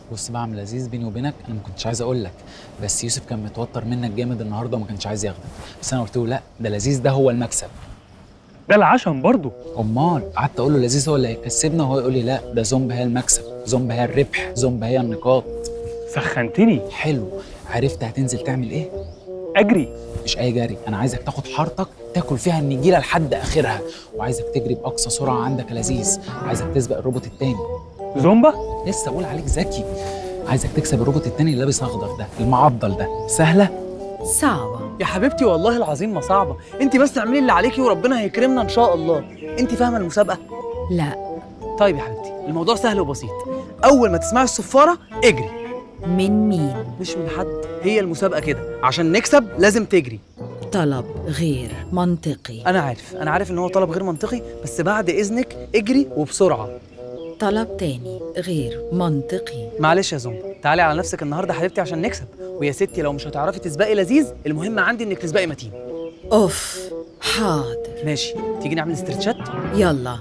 بص بقى يا عم لذيذ بيني وبينك انا ما كنتش عايز اقول لك بس يوسف كان متوتر منك جامد النهارده وما كانش عايز ياخدك بس انا قلت له لا ده لذيذ ده هو المكسب ده العشم برضه امال قعدت اقول له لذيذ هو اللي هيكسبنا وهو يقول لي لا ده زومبا هي المكسب زومبا هي الربح زومبا هي النقاط سخنتني حلو عرفت هتنزل تعمل ايه اجري مش اي جري انا عايزك تاخد حارتك تاكل فيها النجيله لحد اخرها وعايزك تجري باقصى سرعه عندك يا لذيذ عايزك تسبق الروبوت التاني زومبا لسه اقول عليك ذكي عايزك تكسب الروبوت التاني اللي لابس اخضر ده المعضل ده سهله صعبة يا حبيبتي والله العظيم ما صعبه انت بس اعملي اللي عليكي وربنا هيكرمنا ان شاء الله انت فاهمه المسابقه لا طيب يا حبيبتي الموضوع سهل وبسيط اول ما تسمعي الصفاره اجري من مين مش من حد هي المسابقه كده عشان نكسب لازم تجري طلب غير منطقي انا عارف انا عارف ان هو طلب غير منطقي بس بعد اذنك اجري وبسرعه طلب تاني غير منطقي معلش يا زومبا تعالي على نفسك النهارده يا حبيبتي عشان نكسب ويا ستي لو مش هتعرفي تسبقي لذيذ المهم عندي انك تسبقي متين اوف حاضر ماشي تيجي نعمل استرتشات يلا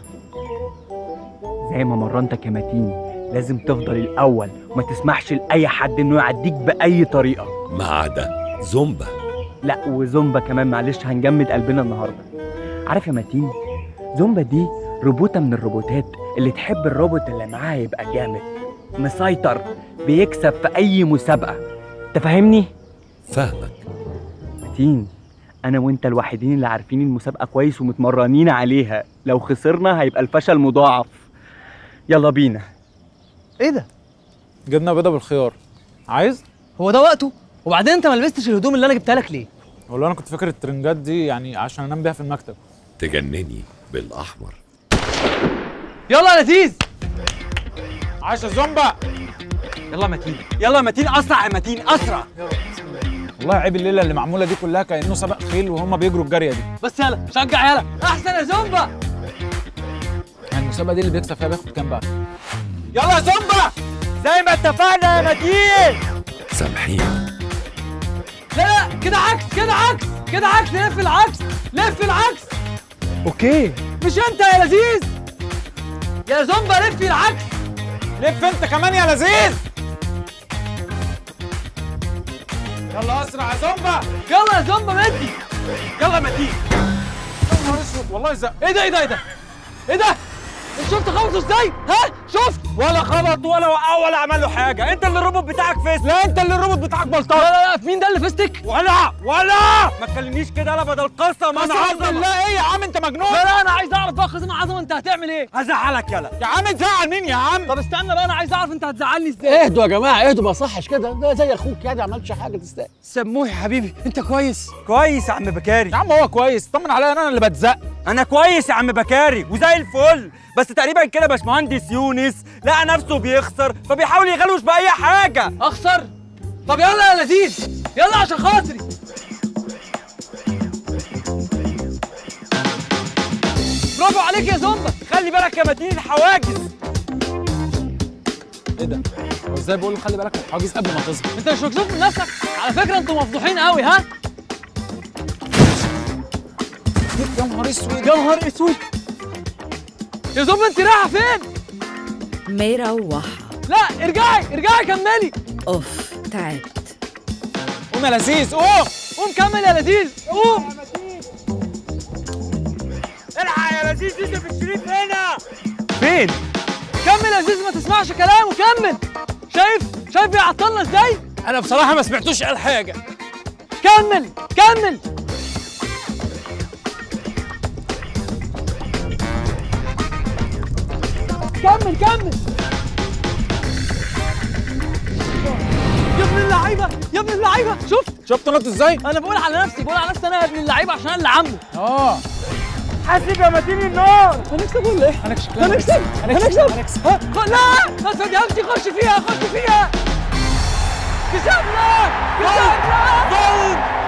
زي ما مرنتك يا متين لازم تفضل الاول وما تسمحش لاي حد انه يعديك باي طريقه ما عدا زومبا لا وزومبا كمان معلش هنجمد قلبنا النهارده عارف يا متين زومبا دي روبوتة من الروبوتات اللي تحب الروبوت اللي معاها يبقى جامد مسيطر بيكسب في اي مسابقه انت فاهمني فاهمك متين انا وانت الوحيدين اللي عارفين المسابقه كويس ومتمرنين عليها لو خسرنا هيبقى الفشل مضاعف يلا بينا ايه ده جبنه بيضه بالخيار عايز هو ده وقته وبعدين انت ما لبستش الهدوم اللي انا جبتها لك ليه والله انا كنت فاكر الترنجات دي يعني عشان انام بيها في المكتب تجنني بالاحمر يلا يا لذيذ عايش يا زومبا يلا يا متين يلا يا متين اسرع يا متين اسرع والله عيب الليله اللي معموله دي كلها كانه سبق خيل وهم بيجروا الجاريه دي بس يلا شجع يلا احسن يا زومبا يعني المسابقه دي اللي بيكسب فيها بياخد كام بقى يلا يا زومبا زي ما اتفقنا يا متين سامحين لا لا كده عكس كده عكس كده عكس لف العكس لف العكس اوكي مش انت يا لذيذ يا زومبا لفي العكس لف انت كمان يا لذيذ يلا اسرع يا زومبا يلا يا زومبا مدي يلا يا متين يا نهار اسود والله زق ايه ده ايه ده ايه ده ايه ده انت شفت خبطه ازاي ها شفت ولا خبط ولا وقع ولا عمل له حاجه انت اللي الروبوت بتاعك فيس لا انت اللي الروبوت بتاعك لا بلطجه لا لا مين ده اللي فستك ولا ولا ما تكلمنيش كده انا بدل قسم انا قسما عظمه بالله ايه يا عم انت مجنون لا لا انا عايز اعرف بقى خزينه عظمه انت هتعمل ايه هزعلك يلا يا عم تزعل مين يا عم طب استنى بقى انا عايز اعرف انت هتزعلني ازاي اهدوا يا جماعه اهدوا ما صحش كده ده زي اخوك يعني عملش حاجه تستاهل سموه يا حبيبي انت كويس كويس يا عم بكاري يا عم هو كويس طمن عليا انا اللي بتزق انا كويس يا عم بكاري وزي الفل بس تقريبا كده باشمهندس يونس لقى نفسه بيخسر فبيحاول يغلوش باي حاجه اخسر طب يلا يا لذيذ يلا عشان خاطري برافو عليك يا زومبا خلي بالك يا متين الحواجز ايه ده هو ازاي بقول له خلي بالك من الحواجز قبل ما تظهر انت مش مكسوف من نفسك على فكره انتوا مفضوحين قوي ها يا نهار اسود يا نهار اسود يا زومبا انت رايحه فين مروحة لا ارجعي ارجعي كملي اوف تعبت قوم يا لذيذ قوم قوم كمل يا لذيذ قوم الحق يا لذيذ يوسف الشريف هنا فين كمل يا لذيذ ما تسمعش كلامه كمل شايف شايف بيعطلنا ازاي انا بصراحه ما سمعتوش قال حاجه كمل كمل كمل كمل يا ابن اللعيبه يا ابن اللعيبه شفت شفت نط ازاي انا بقول على نفسي بقول على نفسي انا يا ابن اللعيبه عشان انا اللي عامله اه حاسب يا متين النار هنكسب ولا ايه هنكسب هنكسب هنكسب هنكسب هنكسب ها خ- لا بس يا همشي خش فيها خش فيها كسبنا كسبنا